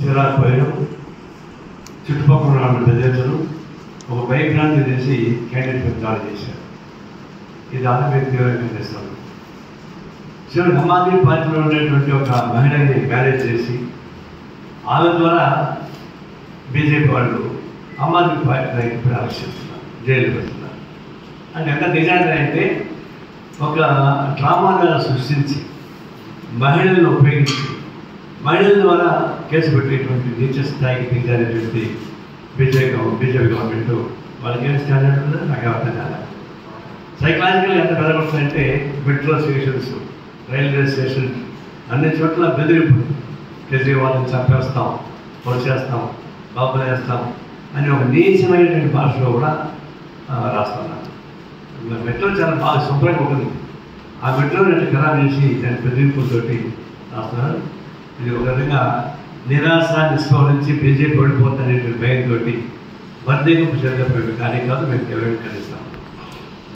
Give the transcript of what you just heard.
చిరాకు పోయడం చుట్టుపక్కల ఉన్న ప్రజలను ఒక భయభ్రాంతి చేసి క్యాండిడేట్ దాడి చేశారు ఇది ఆంధ్రప్రదేశ్ తీవ్రంగా ఖండిస్తాను చివరికి ఆమ్ ఆద్మీ పార్టీలో ఉండేటువంటి ఒక మహిళని మ్యారేజ్ చేసి ఆమె ద్వారా బీజేపీ వాళ్ళు ఆమ్ ఆద్మీ పార్టీ ఇప్పుడు అరెస్ట్ చేస్తున్నారు జైలు పెడుతున్నారు అంటే ఎంత నిజాన్ని అంటే ఒక డ్రామాగా సృష్టించి మహిళలను ఉపయోగించి మహిళల ద్వారా కేసు పెట్టేటువంటి నీచ స్థాయికి దిగజారేటువంటి బీజేపీ బీజేపీ గవర్నమెంట్ వాళ్ళకి ఏం స్టాండర్డ్ ఉందో నాకు అర్థం కాదు సైకలాజికల్ ఎంత బెదరపడుతుందంటే మెట్రో స్టేషన్స్ రైల్వే స్టేషన్ అన్ని చోట్ల బెదిరింపు కేజ్రీవాల్ని చంపేస్తాం పొడిచేస్తాం బాబు చేస్తాం అని ఒక నీచమైనటువంటి భాషలో కూడా ఆ, రాస్తున్నారు ఇంకా మెట్రో చాలా బాగా శుభ్రంగా ఉంటుంది ఆ మెట్రో రెండు ఖరాబ్ చేసి దాని బెదిరింపులతోటి రాస్తున్నారు ఇది ఒక విధంగా నిరాశ నిస్పృహ నుంచి బీజేపీ ఓడిపోతుందనేటువంటి భయంతో వర్ధేకపు జరిగినటువంటి కార్యక్రమాలు మేము కేవలం కలిస్తాం